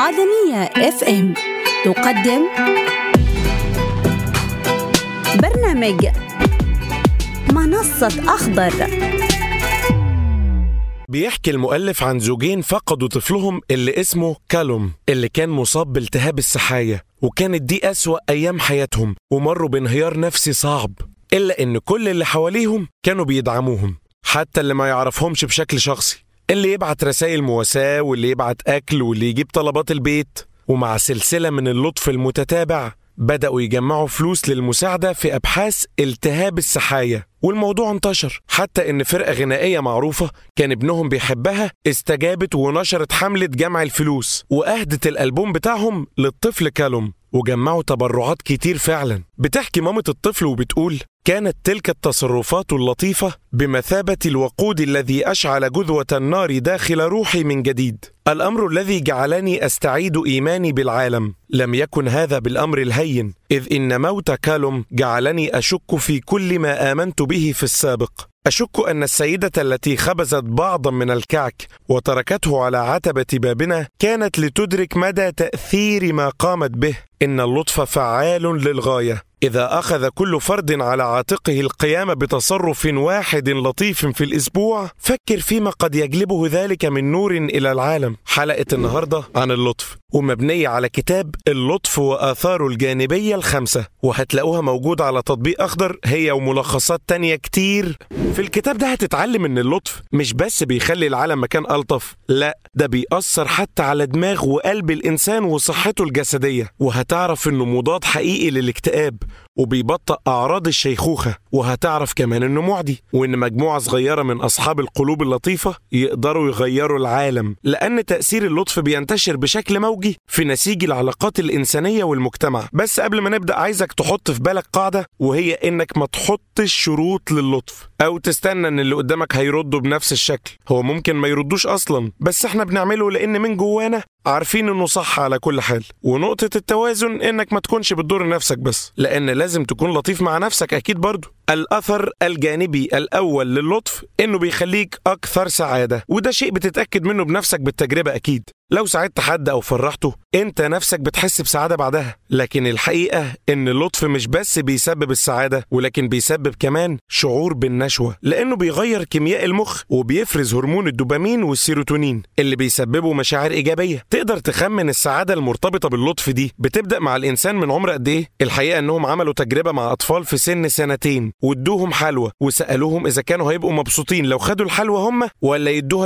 العالمية اف ام تقدم برنامج منصة أخضر بيحكي المؤلف عن زوجين فقدوا طفلهم اللي اسمه كالوم اللي كان مصاب بالتهاب السحايا وكانت دي أسوأ أيام حياتهم ومروا بانهيار نفسي صعب إلا إن كل اللي حواليهم كانوا بيدعموهم حتى اللي ما يعرفهمش بشكل شخصي اللي يبعت رسائل مواساة واللي يبعت أكل واللي يجيب طلبات البيت ومع سلسلة من اللطف المتتابع بدأوا يجمعوا فلوس للمساعدة في أبحاث التهاب السحايا والموضوع انتشر حتى إن فرقة غنائية معروفة كان ابنهم بيحبها استجابت ونشرت حملة جمع الفلوس وأهدت الألبوم بتاعهم للطفل كالوم وجمعوا تبرعات كتير فعلا بتحكي مامة الطفل وبتقول كانت تلك التصرفات اللطيفة بمثابة الوقود الذي أشعل جذوة النار داخل روحي من جديد الأمر الذي جعلني أستعيد إيماني بالعالم لم يكن هذا بالأمر الهين إذ إن موت كالوم جعلني أشك في كل ما آمنت به في السابق أشك أن السيدة التي خبزت بعضا من الكعك وتركته على عتبة بابنا كانت لتدرك مدى تأثير ما قامت به إن اللطف فعال للغاية إذا أخذ كل فرد على عاتقه القيام بتصرف واحد لطيف في الأسبوع فكر فيما قد يجلبه ذلك من نور إلى العالم حلقة النهاردة عن اللطف ومبنية على كتاب اللطف وآثاره الجانبية الخمسة وهتلاقوها موجودة على تطبيق أخضر هي وملخصات تانية كتير في الكتاب ده هتتعلم إن اللطف مش بس بيخلي العالم مكان ألطف لا ده بيأثر حتى على دماغ وقلب الإنسان وصحته الجسدية وهتعرف إنه مضاد حقيقي للاكتئاب وبيبطئ أعراض الشيخوخة وهتعرف كمان إنه معدي وإن مجموعة صغيرة من أصحاب القلوب اللطيفة يقدروا يغيروا العالم لأن تأثير اللطف بينتشر بشكل موجي في نسيج العلاقات الإنسانية والمجتمع بس قبل ما نبدأ عايزك تحط في بالك قاعدة وهي إنك ما تحطش شروط للطف أو تستنى إن اللي قدامك هيردوا بنفس الشكل هو ممكن ما يردوش أصلا بس إحنا بنعمله لأن من جوانا عارفين انه صح على كل حال ونقطة التوازن انك ما تكونش بتضر نفسك بس لان لازم تكون لطيف مع نفسك اكيد برضو الاثر الجانبي الاول للطف انه بيخليك اكثر سعادة وده شيء بتتأكد منه بنفسك بالتجربة اكيد لو ساعدت حد او فرحته انت نفسك بتحس بسعادة بعدها لكن الحقيقة ان اللطف مش بس بيسبب السعادة ولكن بيسبب كمان شعور بالنشوة لانه بيغير كيمياء المخ وبيفرز هرمون الدوبامين والسيروتونين اللي بيسببوا مشاعر ايجابية تقدر تخمن السعادة المرتبطة باللطف دي بتبدأ مع الانسان من عمر قد ايه الحقيقة انهم عملوا تجربة مع اطفال في سن سنتين وادوهم حلوى وسألوهم اذا كانوا هيبقوا مبسوطين لو خدوا الحلوى هم ولا يدوها